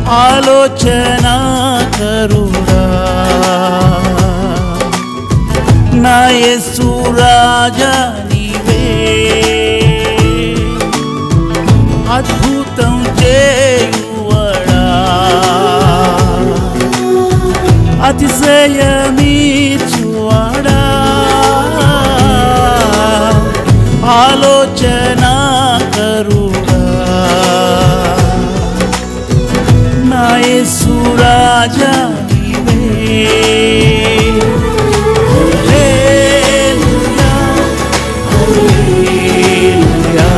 ఆలోచన కరుడా నా యేసు రాజా నీవే అద్భుతం చేయువడా అతిశయమీచువడా ఆలోచన కరుడా నా యేసు రాజా నీవే హల్లెలూయా హల్లెలూయా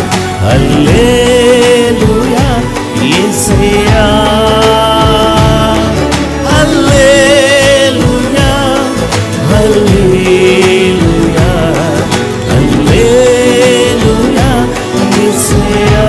హల్లెలూయా యేసయ్యా హల్లెలూయా హల్లెలూయా హల్లెలూయా యేసయ్యా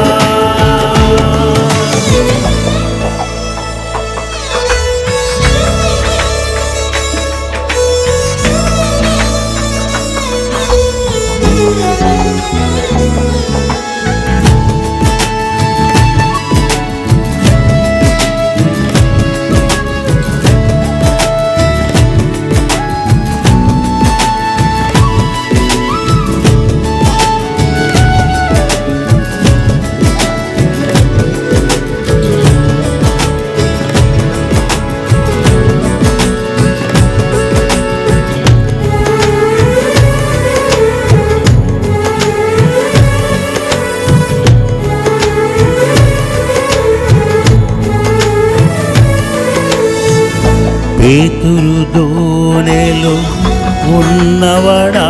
పేతురు దోనెలో ఉన్నవడా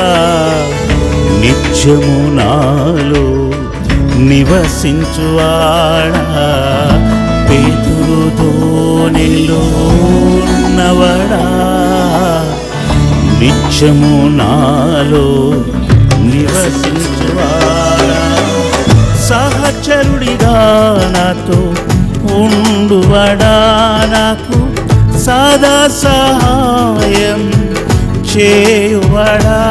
నిత్యము నాలో నివసించువాడా పేతురు దోనెలో ఉన్నవడా నిత్యము నాలో నివసించువాడా సహచరుడిగా నాతో ఉండువడా నాకు సదా సహాయం చేయువడా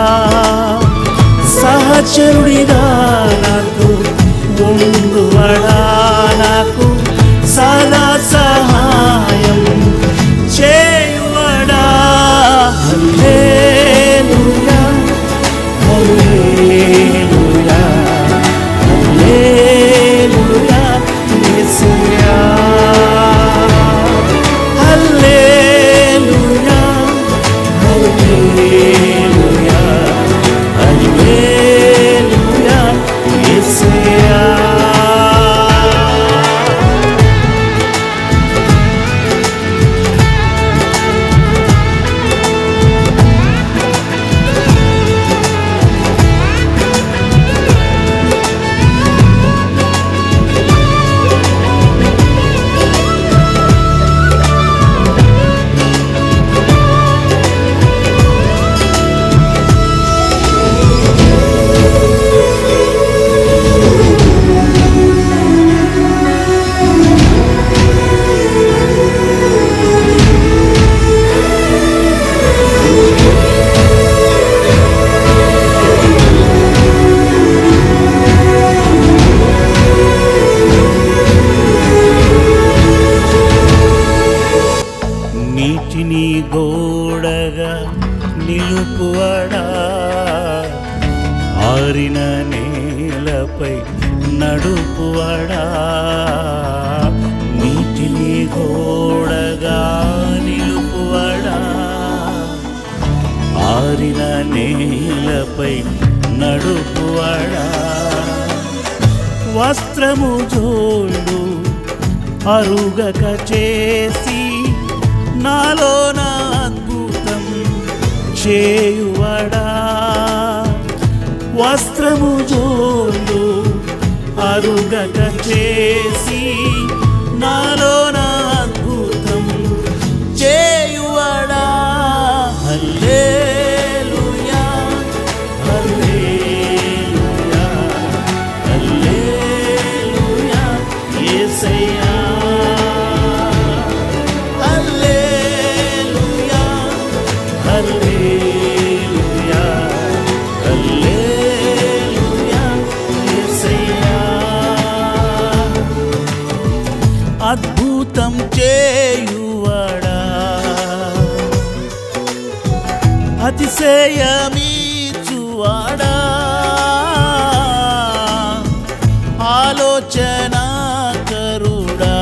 సహచరుడిగా నాకు ఉండువడా నాకు సదా సహాయం చేయువడా హల్లెలూయా హల్లెలూయా హల్లెలూయా యేసయ్యా హల్లెలూయా హల్లెలూయా హల్లెలూయా యేసయ్యా నీటిని గోడగా నిలుపువడా ఆరిన నేలపై నడుపువడా నీటిని గోడగా నిలుపువడా ఆరిన నేలపై నడుపువడా వస్త్రము జోళ్ళు అరుగక చేసి నాలో నా అద్భుతం చేయువడా వస్త్రము జోళ్ళు అరుగక చేసి నాలో నా అద్భుతం చేయువడా హల్లెలూయా హల్లెలూయా హల్లెలూయా యేసయ్యా హల్లెలూయా హల్లెలూయా హల్లెలూయా యేసయ్యా అద్భుతం చేయువడా అతిశయమీచువాడా ఆలోచన కరుడా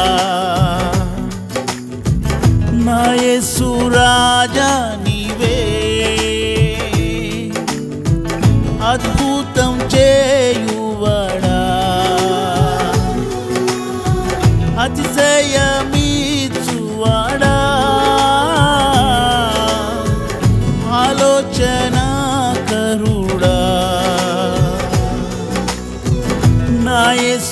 నా యేసు రాజా నీవే అద్భుతం చేయువడా అతిశయమీచువాడా ఆలోచన కరుడా నా యేసు